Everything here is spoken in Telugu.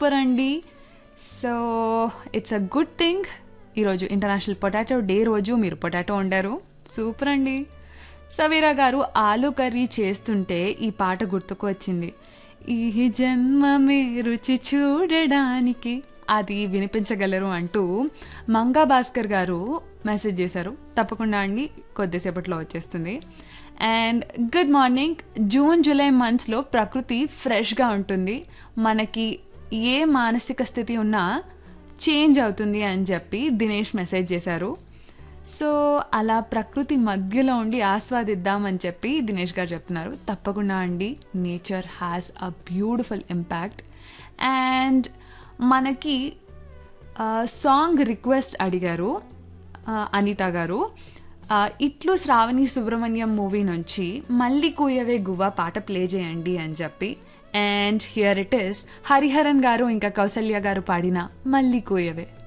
సూపర్ అండి so it's uh good thing ఈరోజు ఇంటర్నేషనల్ పొటాటో డే రోజు మీరు పొటాటో వండారు సూపర్ అండి సవీరా గారు ఆలు కర్రీ చేస్తుంటే ఈ పాట గుర్తుకు వచ్చింది ఈ జన్మమే రుచి చూడడానికి అది వినిపించగలరు అంటూ మంగా భాస్కర్ గారు మెసేజ్ చేశారు తప్పకుండా అండి కొద్దిసేపట్లో వచ్చేస్తుంది and good morning June July మంత్స్లో ప్రకృతి ఫ్రెష్గా ఉంటుంది మనకి ఏ మానసిక స్థితి ఉన్నా చేంజ్ అవుతుంది అని చెప్పి దినేష్ మెసేజ్ చేశారు సో అలా ప్రకృతి మధ్యలో ఉండి ఆస్వాదిద్దామని చెప్పి దినేష్ గారు చెప్తున్నారు తప్పకుండా అండి nature has uh beautiful impact and మనకి సాంగ్ రిక్వెస్ట్ అడిగారు ఆ, అనిత గారు ఆ, ఇట్లు శ్రావణి సుబ్రహ్మణ్యం మూవీ నుంచి మళ్ళీ కూయవే గువ్వ పాట ప్లే చేయండి అని చెప్పి and here it is Hariharan garu ఇంకా కౌసల్య గారు పాడిన మళ్ళీ కూయవే